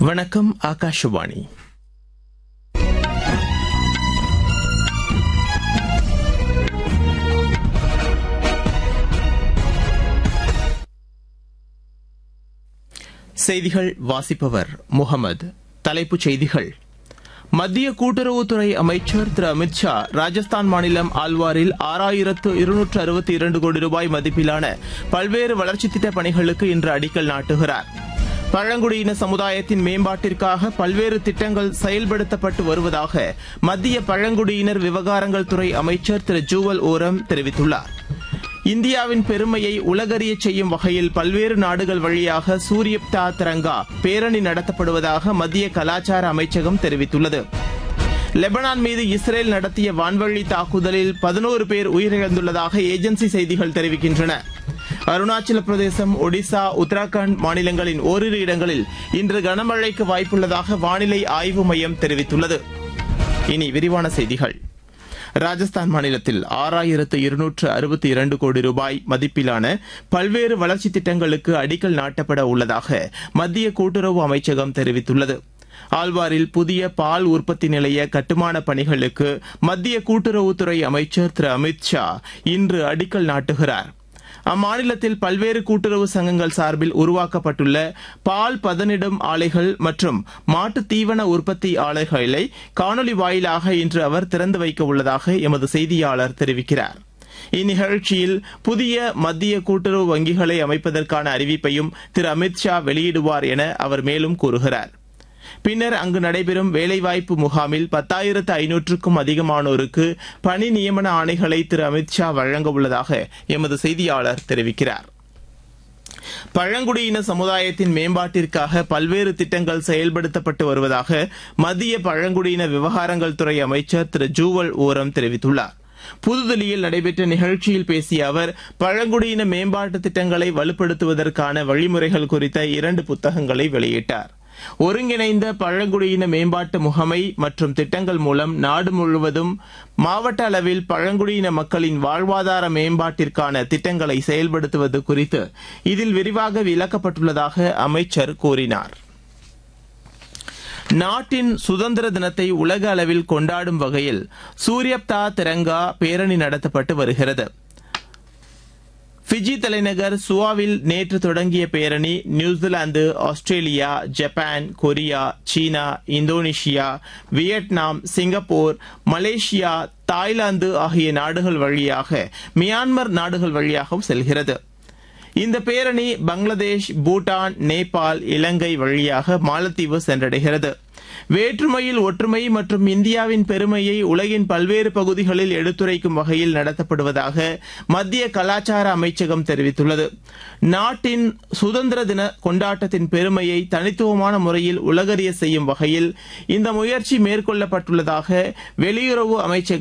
வணக்கம் ஆகாஷவாணி செய்திகள் வாசிப்பவர் முகமது தலைப்புச் செய்திகள் மத்திய கூட்டுறவுத்துறை அமைச்சர் திரு அமித் ஷா ராஜஸ்தான் மாநிலம் ஆல்வாரில் ஆறாயிரத்து இருநூற்று அறுபத்தி இரண்டு கோடி ரூபாய் மதிப்பிலான பல்வேறு வளர்ச்சித் திட்டப் பணிகளுக்கு இன்று அடிக்கல் நாட்டுகிறார் பழங்குடியின சமுதாயத்தின் மேம்பாட்டிற்காக பல்வேறு திட்டங்கள் செயல்படுத்தப்பட்டு வருவதாக மத்திய பழங்குடியினர் விவகாரங்கள் துறை அமைச்சர் திரு ஜூவல் ஓரம் தெரிவித்துள்ளார் இந்தியாவின் பெருமையை உலகறியச் செய்யும் வகையில் பல்வேறு நாடுகள் வழியாக சூரியப்தா திரங்கா பேரணி நடத்தப்படுவதாக மத்திய கலாச்சார அமைச்சகம் தெரிவித்துள்ளது லெபனான் மீது இஸ்ரேல் நடத்திய வான்வழி தாக்குதலில் பதினோரு பேர் உயிரிழந்துள்ளதாக ஏஜென்சி செய்திகள் தெரிவிக்கின்றன அருணாச்சல பிரதேசம் ஒடிசா உத்தராகண்ட் மாநிலங்களின் ஓரிரு இடங்களில் இன்று கனமழைக்கு வாய்ப்புள்ளதாக வானிலை ஆய்வு மையம் தெரிவித்துள்ளது இனி விரிவான செய்திகள் ராஜஸ்தான் மாநிலத்தில் ஆறாயிரத்து இருநூற்று அறுபத்தி இரண்டு கோடி ரூபாய் மதிப்பிலான பல்வேறு வளர்ச்சித் திட்டங்களுக்கு அடிக்கல் நாட்டப்பட உள்ளதாக மத்திய கூட்டுறவு அமைச்சகம் தெரிவித்துள்ளது ஆழ்வாரில் புதிய பால் உற்பத்தி நிலைய கட்டுமான பணிகளுக்கு மத்திய கூட்டுறவுத்துறை அமைச்சர் திரு அமித் ஷா இன்று அடிக்கல் நாட்டுகிறார் அம்மாநிலத்தில் பல்வேறு கூட்டுறவு சங்கங்கள் சார்பில் உருவாக்கப்பட்டுள்ள பால் பதனிடும் ஆலைகள் மற்றும் மாட்டு தீவன உற்பத்தி ஆலைகளை காணொலி வாயிலாக இன்று அவர் திறந்து வைக்க உள்ளதாக எமது செய்தியாளர் தெரிவிக்கிறார் இந்நிகழ்ச்சியில் புதிய மத்திய கூட்டுறவு வங்கிகளை அமைப்பதற்கான அறிவிப்பையும் திரு அமித் ஷா வெளியிடுவார் என அவர் மேலும் கூறுகிறார் பின்னர் அங்கு நடைபெறும் வேலைவாய்ப்பு முகாமில் பத்தாயிரத்து ஐநூற்றுக்கும் அதிகமானோருக்கு பணி நியமன ஆணைகளை திரு அமித் ஷா வழங்க உள்ளதாக எமது செய்தியாளர் தெரிவிக்கிறார் பழங்குடியின சமுதாயத்தின் மேம்பாட்டிற்காக பல்வேறு திட்டங்கள் செயல்படுத்தப்பட்டு வருவதாக மத்திய பழங்குடியின விவகாரங்கள் துறை அமைச்சர் திரு ஜூவல் ஓரம் தெரிவித்துள்ளார் புதுதில்லியில் நடைபெற்ற நிகழ்ச்சியில் பேசிய அவர் பழங்குடியின மேம்பாட்டு திட்டங்களை வலுப்படுத்துவதற்கான வழிமுறைகள் குறித்த இரண்டு புத்தகங்களை வெளியிட்டார் ஒருங்கிணைந்த பழங்குடியின மேம்பாட்டு முகமை மற்றும் திட்டங்கள் மூலம் நாடு முழுவதும் மாவட்ட அளவில் பழங்குடியின மக்களின் வாழ்வாதார மேம்பாட்டிற்கான திட்டங்களை செயல்படுத்துவது குறித்து இதில் விரிவாக விளக்கப்பட்டுள்ளதாக அமைச்சர் கூறினார் நாட்டின் சுதந்திர தினத்தை உலக அளவில் கொண்டாடும் வகையில் சூரியப்தா திரங்கா பேரணி நடத்தப்பட்டு வருகிறது பிஜி தலைநகர் சுவாவில் நேற்று தொடங்கிய பேரணி நியூசிலாந்து ஆஸ்திரேலியா ஜப்பான் கொரியா சீனா Indonesia Vietnam Singapore Malaysia Thailand ஆகிய நாடுகள் வழியாக மியான்மர் நாடுகள் வழியாகவும் செல்கிறது இந்த பேரணி பங்களாதேஷ் பூட்டான் நேபாள் இலங்கை வழியாக மாலத்தீவு சென்றடைகிறது வேற்றுமையில் ஒற்றுமை மற்றும் இந்தியாவின் பெருமையை உலகின் பல்வேறு பகுதிகளில் எடுத்துரைக்கும் வகையில் நடத்தப்படுவதாக மத்திய கலாச்சார அமைச்சகம் தெரிவித்துள்ளது நாட்டின் சுதந்திர தின கொண்டாட்டத்தின் பெருமையை தனித்துவமான முறையில் உலகறிய செய்யும் வகையில் இந்த முயற்சி மேற்கொள்ளப்பட்டுள்ளதாக வெளியுறவு அமைச்சகம்